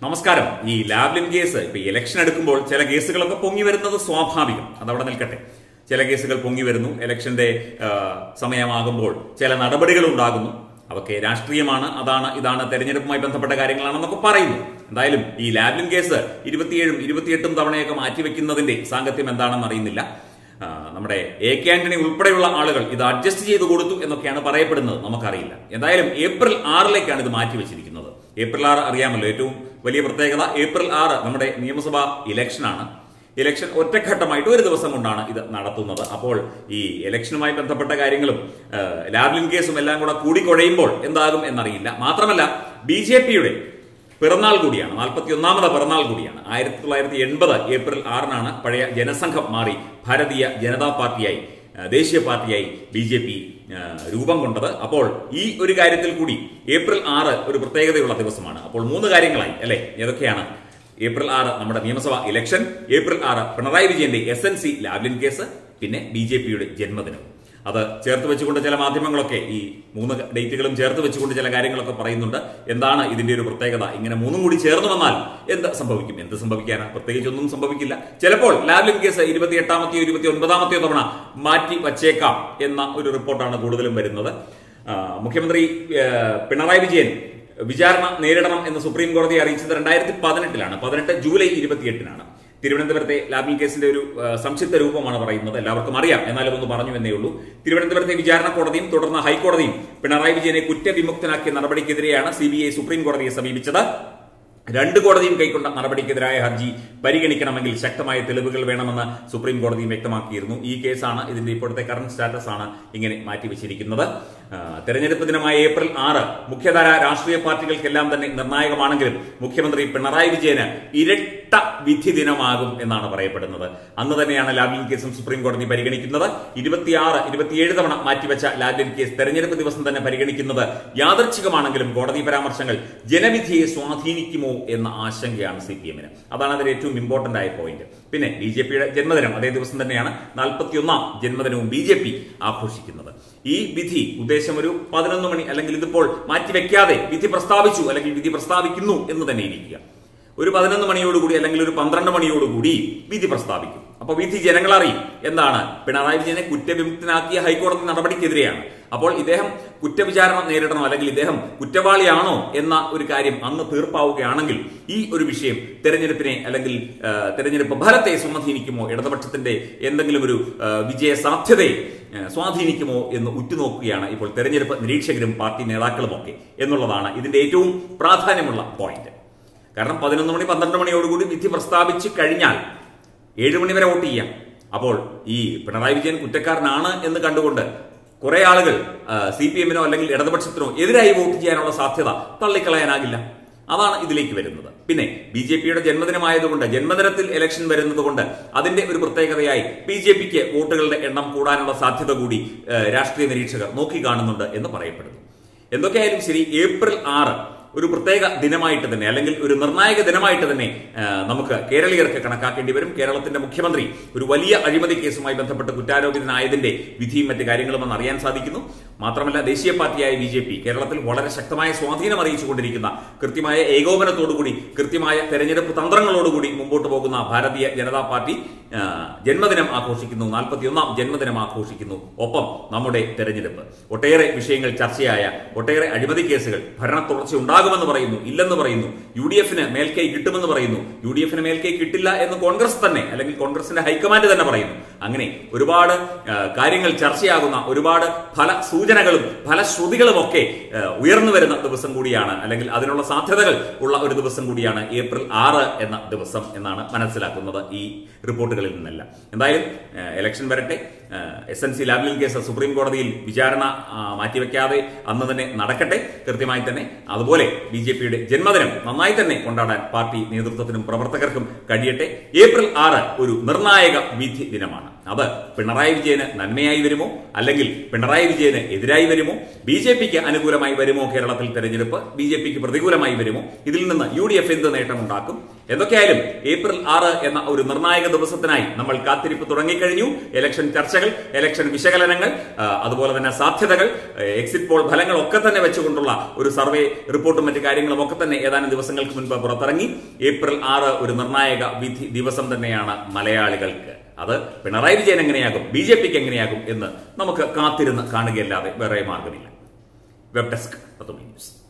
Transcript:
നമസ്കാരം ഈ Lavalin case ഇപ്പൊ ഇലക്ഷൻ എടുക്കുമ്പോൾ ചില കേസുകളൊക്കെ പൊങ്ങി വരുന്നത് സ്വാഭാവികം അതവിടെ നിൽക്കട്ടെ ചില കേസുകൾ പൊങ്ങി വരുന്നു ഇലക്ഷന്റെ ആ, സമയമാകുമ്പോൾ ചില നടപടികൾ ഉണ്ടാകുന്നു അതൊക്കെ രാഷ്ട്രീയമാണ് അതാണ് ഇതാണ് തെരഞ്ഞെടുപ്പുമായി ബന്ധപ്പെട്ട കാര്യങ്ങളാണെന്നൊക്കെ പറയുന്നു എന്തായാലും ഈ ലാവ്ലിൻ കേസ് ഇരുപത്തിയേഴും ഇരുപത്തിയെട്ടും തവണയൊക്കെ മാറ്റിവെക്കുന്നതിന്റെ സാങ്കത്യം എന്താണെന്ന് അറിയുന്നില്ല ആ, നമ്മുടെ എ കെ ആന്റണി ഉൾപ്പെടെയുള്ള ആളുകൾ ഇത് അഡ്ജസ്റ്റ് ചെയ്ത് കൊടുത്തു എന്നൊക്കെയാണ് പറയപ്പെടുന്നത് നമുക്കറിയില്ല എന്തായാലും ഏപ്രിൽ ആറിലേക്കാണ് ഇത് മാറ്റിവെച്ചിരിക്കുന്നത് ഏപ്രിൽ ആറ് അറിയാമല്ലോ ഏറ്റവും വലിയ പ്രത്യേകത ഏപ്രിൽ ആറ് നമ്മുടെ നിയമസഭാ ഇലക്ഷനാണ് ഇലക്ഷൻ ഒറ്റഘട്ടമായിട്ട് ഒരു ദിവസം കൊണ്ടാണ് ഇത് നടത്തുന്നത് അപ്പോൾ ഈ ഇലക്ഷനുമായി ബന്ധപ്പെട്ട കാര്യങ്ങളും ആ, ലാവ്ലിൻ കേസും എല്ലാം കൂടെ കൂടിക്കുഴയുമ്പോൾ എന്താകും എന്നറിയില്ല മാത്രമല്ല ബി ജെ പിയുടെ പിറന്നാൾ കൂടിയാണ് നാൽപ്പത്തി ഒന്നാമത് പിറന്നാൾ കൂടിയാണ് ആയിരത്തി തൊള്ളായിരത്തി എൺപത് ഏപ്രിൽ ആറിനാണ് പഴയ ജനസംഘം മാറി ഭാരതീയ ജനതാ പാർട്ടിയായി ആ, ദേശീയ പാർട്ടിയായി ബി ജെ പി രൂപം കൊണ്ടത് അപ്പോൾ ഈ ഒരു കാര്യത്തിൽ കൂടി ഏപ്രിൽ ആറ് ഒരു പ്രത്യേകതയുള്ള ദിവസമാണ് അപ്പോൾ മൂന്ന് കാര്യങ്ങളായി അല്ലെ ഏതൊക്കെയാണ് ഏപ്രിൽ ആറ് നമ്മുടെ നിയമസഭാ ഇലക്ഷൻ ഏപ്രിൽ ആറ് പിണറായി വിജയന്റെ S N C Lavalin case പിന്നെ ബി ജെ പിയുടെ ജന്മദിനം അത് ചേർത്ത് വെച്ചുകൊണ്ട് ചില മാധ്യമങ്ങളൊക്കെ ഈ മൂന്ന് ഡേറ്റുകളും ചേർത്ത് വെച്ചുകൊണ്ട് ചില കാര്യങ്ങളൊക്കെ പറയുന്നുണ്ട് എന്താണ് ഇതിന്റെ ഒരു പ്രത്യേകത ഇങ്ങനെ മൂന്നും കൂടി ചേർന്ന് വന്നാൽ എന്ത് സംഭവിക്കും എന്ത് സംഭവിക്കാനാ പ്രത്യേകിച്ച് ഒന്നും സംഭവിക്കില്ല ചിലപ്പോൾ ലാവ്ലിൻ കേസ് ഇരുപത്തി എട്ടാമത്തെയോ ഇരുപത്തി ഒൻപതാമത്തെയോ തവണ മാറ്റി വച്ചേക്കാം എന്ന ഒരു റിപ്പോർട്ടാണ് കൂടുതലും വരുന്നത് ആ, മുഖ്യമന്ത്രി ആ, പിണറായി വിജയൻ വിചാരണ നേരിടണം എന്ന് സുപ്രീം കോടതി അറിയിച്ചത് രണ്ടായിരത്തി പതിനെട്ടിലാണ് പതിനെട്ട് ജൂലൈ ഇരുപത്തിയെട്ടിനാണ് തിരുവനന്തപുരത്തെ ലാബിംഗ് കേസിന്റെ ഒരു ആ, സംക്ഷിപ്ത രൂപമാണ് പറയുന്നത് എല്ലാവർക്കും അറിയാം എന്നാലും ഒന്ന് പറഞ്ഞു എന്നേ ഉള്ളൂ തിരുവനന്തപുരത്തെ വിചാരണ കോടതിയും തുടർന്ന് ഹൈക്കോടതിയും പിണറായി വിജയനെ കുറ്റവിമുക്തനാക്കിയ നടപടിക്കെതിരെയാണ് സി സുപ്രീം കോടതിയെ സമീപിച്ചത് രണ്ട് കോടതിയും കൈക്കൊണ്ട നടപടിക്കെതിരായ ഹർജി പരിഗണിക്കണമെങ്കിൽ ശക്തമായ തെളിവുകൾ വേണമെന്ന് സുപ്രീം കോടതിയും വ്യക്തമാക്കിയിരുന്നു ഈ കേസാണ് ഇതിന്റെ ഇപ്പോഴത്തെ കറന്റ് സ്റ്റാറ്റസ് ആണ് ഇങ്ങനെ മാറ്റിവെച്ചിരിക്കുന്നത് ആ, തെരഞ്ഞെടുപ്പ് ദിനമായ ഏപ്രിൽ ആറ് മുഖ്യധാര രാഷ്ട്രീയ പാർട്ടികൾക്കെല്ലാം തന്നെ നിർണായകമാണെങ്കിലും മുഖ്യമന്ത്രി പിണറായി വിജയന് ഇരട്ട വിധി ദിനമാകും എന്നാണ് പറയപ്പെടുന്നത് അന്ന് തന്നെയാണ് ലാവ്ലിൻ കേസും സുപ്രീം കോടതി പരിഗണിക്കുന്നത് ഇരുപത്തിയാറ് ഇരുപത്തിയേഴ് തവണ മാറ്റിവെച്ച ലാവ്ലിൻ കേസ് തെരഞ്ഞെടുപ്പ് ദിവസം തന്നെ പരിഗണിക്കുന്നത് യാദർച്ഛികമാണെങ്കിലും കോടതി പരാമർശങ്ങൾ ജനവിധിയെ സ്വാധീനിക്കുമോ എന്ന ആശങ്കയാണ് സി പി എമ്മിന് അതാണ് അതിൽ ഏറ്റവും ഇമ്പോർട്ടന്റ് ആയ പോയിന്റ് പിന്നെ ബി ജെ പിയുടെ ജന്മദിനം അതേ ദിവസം തന്നെയാണ് നാൽപ്പത്തിയൊന്നാം ജന്മദിനവും ബി ജെ പി ആഘോഷിക്കുന്നത് ഈ വിധി ഉദ്ദേശം ഒരു പതിനൊന്ന് മണി അല്ലെങ്കിൽ ഇതിപ്പോൾ മാറ്റിവെക്കാതെ വിധി പ്രസ്താവിച്ചു അല്ലെങ്കിൽ വിധി പ്രസ്താവിക്കുന്നു എന്ന് തന്നെ ഇരിക്കുക ഒരു പതിനൊന്ന് മണിയോടുകൂടി അല്ലെങ്കിൽ ഒരു പന്ത്രണ്ട് മണിയോടുകൂടി വിധി പ്രസ്താവിക്കും അപ്പൊ വിധി ജനങ്ങൾ അറിയും എന്താണ് പിണറായി വിജയനെ കുറ്റവിമുക്തനാക്കിയ ഹൈക്കോടതി നടപടിക്കെതിരെയാണ് അപ്പോൾ ഇദ്ദേഹം കുറ്റവിചാരണ നേരിടണോ അല്ലെങ്കിൽ ഇദ്ദേഹം കുറ്റവാളിയാണോ എന്ന ഒരു കാര്യം അന്ന് തീർപ്പാവുകയാണെങ്കിൽ ഈ ഒരു വിഷയം തെരഞ്ഞെടുപ്പിനെ അല്ലെങ്കിൽ ആ, തെരഞ്ഞെടുപ്പ് ഫലത്തെ സ്വാധീനിക്കുമോ ഇടതുപക്ഷത്തിന്റെ എന്തെങ്കിലും ഒരു ആ, വിജയ സാധ്യതയെ ആ, സ്വാധീനിക്കുമോ എന്ന് ഉറ്റുനോക്കുകയാണ് ഇപ്പോൾ തെരഞ്ഞെടുപ്പ് നിരീക്ഷകരും പാർട്ടി നേതാക്കളുമൊക്കെ എന്നുള്ളതാണ് ഇതിന്റെ ഏറ്റവും പ്രാധാന്യമുള്ള പോയിന്റ് കാരണം പതിനൊന്ന് മണി പന്ത്രണ്ട് മണിയോടുകൂടി വിധി പ്രസ്താവിച്ച് കഴിഞ്ഞാൽ ഏഴ് മണി വരെ വോട്ട് ചെയ്യാം അപ്പോൾ ഈ പിണറായി വിജയൻ കുറ്റക്കാരനാണ് എന്ന് കണ്ടുകൊണ്ട് കുറെ ആളുകൾ സി പി എമ്മിനോ അല്ലെങ്കിൽ ഇടതുപക്ഷത്തിനോ എതിരായി വോട്ട് ചെയ്യാനുള്ള സാധ്യത തള്ളിക്കളയാനാകില്ല അതാണ് ഇതിലേക്ക് വരുന്നത് പിന്നെ ബി ജെ പിയുടെ ജന്മദിനമായതുകൊണ്ട് ജന്മദിനത്തിൽ ഇലക്ഷൻ വരുന്നത് കൊണ്ട് അതിന്റെ ഒരു പ്രത്യേകതയായി ബി ജെ പിക്ക് വോട്ടുകളുടെ എണ്ണം കൂടാനുള്ള സാധ്യത കൂടി ആ, രാഷ്ട്രീയ നിരീക്ഷകർ നോക്കിക്കാണുന്നുണ്ട് എന്ന് പറയപ്പെടുന്നു എന്തൊക്കെയായാലും ശരി ഏപ്രിൽ ആറ് ഒരു പ്രത്യേക ദിനമായിട്ട് തന്നെ അല്ലെങ്കിൽ ഒരു നിർണായക ദിനമായിട്ട് തന്നെ ആ, നമുക്ക് കേരളീയർക്ക് കണക്കാക്കേണ്ടി വരും കേരളത്തിന്റെ മുഖ്യമന്ത്രി ഒരു വലിയ അഴിമതി കേസുമായി ബന്ധപ്പെട്ട് കുറ്റാരോപിതനായതിന്റെ വിധിയും മറ്റു കാര്യങ്ങളും എന്ന് അറിയാൻ സാധിക്കുന്നു മാത്രമല്ല ദേശീയ പാർട്ടിയായ ബി ജെ പി കേരളത്തിൽ വളരെ ശക്തമായ സ്വാധീനം അറിയിച്ചുകൊണ്ടിരിക്കുന്ന കൃത്യമായ ഏകോപനത്തോടുകൂടി കൃത്യമായ തെരഞ്ഞെടുപ്പ് തന്ത്രങ്ങളോടുകൂടി മുമ്പോട്ട് പോകുന്ന ഭാരതീയ ജനതാ പാർട്ടി ആ, ജന്മദിനം ആഘോഷിക്കുന്നു നാൽപ്പത്തിയൊന്നാം ജന്മദിനം ആഘോഷിക്കുന്നു ഒപ്പം നമ്മുടെ തെരഞ്ഞെടുപ്പ് ഒട്ടേറെ വിഷയങ്ങൾ ചർച്ചയായ ഒട്ടേറെ അഴിമതി കേസുകൾ ഭരണ തുടർച്ച ഉണ്ടാകുമെന്ന് പറയുന്നു ഇല്ലെന്ന് പറയുന്നു യു ഡി എഫിന് മേൽക്കൈ കിട്ടുമെന്ന് പറയുന്നു യു ഡി എഫിന് മേൽക്കൈ കിട്ടില്ല എന്ന് കോൺഗ്രസ് തന്നെ അല്ലെങ്കിൽ കോൺഗ്രസിന്റെ ഹൈക്കമാൻഡ് തന്നെ പറയുന്നു അങ്ങനെ ഒരുപാട് ആ, കാര്യങ്ങൾ ചർച്ചയാകുന്ന ഒരുപാട് ഫല സൂചനകളും ഫലശ്രുതികളും ഒക്കെ ആ, ഉയർന്നു വരുന്ന ദിവസം കൂടിയാണ് അല്ലെങ്കിൽ അതിനുള്ള സാധ്യതകൾ ഉള്ള ഒരു ദിവസം കൂടിയാണ് ഏപ്രിൽ ആറ് എന്ന ദിവസം എന്നാണ് മനസ്സിലാക്കുന്നത് ഈ റിപ്പോർട്ടുകളിൽ നിന്നെല്ലാം എന്തായാലും ആ, ഇലക്ഷൻ വരട്ടെ S N C Lavalin case supreme കോടതിയിൽ വിചാരണ ആ, മാറ്റിവെക്കാതെ അന്ന് തന്നെ നടക്കട്ടെ കൃത്യമായി തന്നെ അതുപോലെ ബി ജെ പിയുടെ ജന്മദിനം നന്നായി തന്നെ കൊണ്ടാടാൻ പാർട്ടി നേതൃത്വത്തിനും പ്രവർത്തകർക്കും കഴിയട്ടെ ഏപ്രിൽ ആറ് ഒരു നിർണായക വിധി ദിനമാണ് അത് പിണറായി വിജയന് നന്മയായി വരുമോ അല്ലെങ്കിൽ പിണറായി വിജയന് എതിരായി വരുമോ ബി ജെ പിക്ക് അനുകൂലമായി വരുമോ കേരളത്തിൽ തെരഞ്ഞെടുപ്പ് ബി ജെ പിക്ക് പ്രതികൂലമായി വരുമോ ഇതിൽ നിന്ന് യു ഡി എഫ് എന്ത് നേട്ടമുണ്ടാക്കും എന്തൊക്കെയായാലും ഏപ്രിൽ ആറ് എന്ന ഒരു നിർണായക ദിവസത്തിനായി നമ്മൾ കാത്തിരിപ്പ് തുടങ്ങിക്കഴിഞ്ഞു ഇലക്ഷൻ ചർച്ചകൾ ഇലക്ഷൻ വിശകലനങ്ങൾ ആ, അതുപോലെ തന്നെ സാധ്യതകൾ എക്സിറ്റ് പോൾ ഫലങ്ങൾ ഒക്കെ തന്നെ വെച്ചുകൊണ്ടുള്ള ഒരു സർവേ റിപ്പോർട്ടും മറ്റു കാര്യങ്ങളും ഒക്കെ തന്നെ ഏതാനും ദിവസങ്ങൾക്ക് മുൻപ് പുറത്തിറങ്ങി ഏപ്രിൽ ആറ് ഒരു നിർണായക വിധി ദിവസം തന്നെയാണ് മലയാളികൾക്ക് അത് പിണറായി വിജയൻ എങ്ങനെയാകും ബി ജെ പിക്ക് എങ്ങനെയാകും എന്ന് നമുക്ക് കാത്തിരുന്ന് കാണുകയല്ലാതെ വേറെ മാർഗമില്ല വെബ് ഡെസ്ക് പത്തുമണി ന്യൂസ്